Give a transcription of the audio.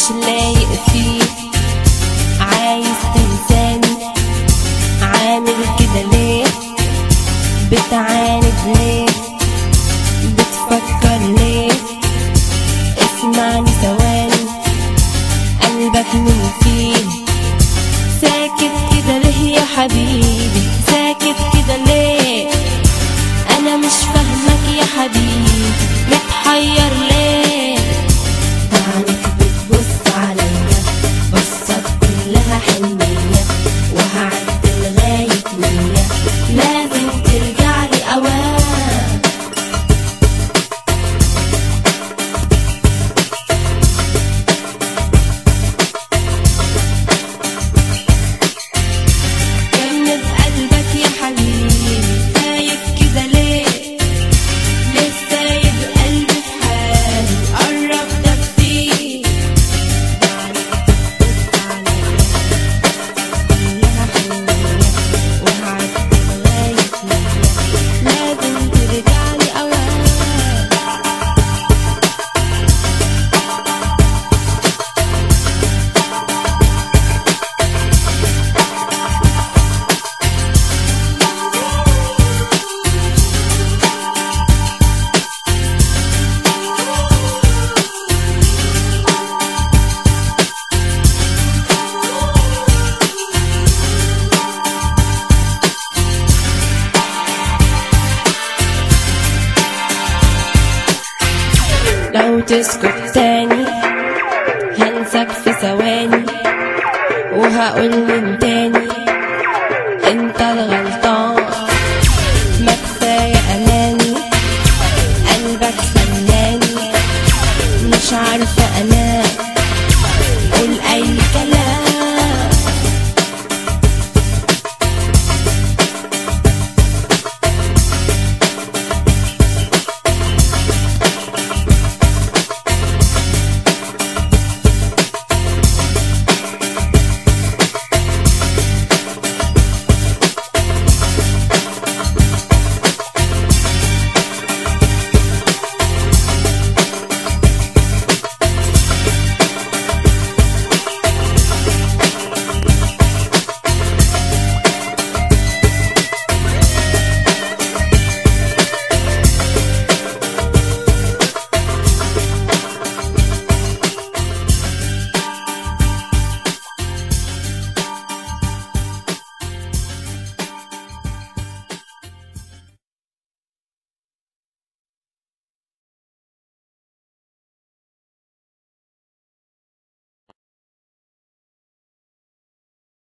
مش لايق فيه عايز تنساني عامل كده ليه بتعاند ليه بتفكر ليه اسمعني ثواني قلبك من فيه ساكت كده ليه يا حبيبي ساكت كده ليه انا مش فاهمك يا حبيبي متحير ليه عنك بتبص عليا بصت كلها حنية وهعد لغاية مية لازم ترجعلي أوام جمد قلبك يا حبيبي خايف كده ليه ليه سايب قلبي في حالي قرب دفيه كلها حنية وهعدي لغاية مية لازم ترجعلي أوام لو تسكت تاني هنساك في ثواني وهقول من تاني انت الغلطان ما كفاية اناني قلبك خلاني مش عارفة انام قول اي كلام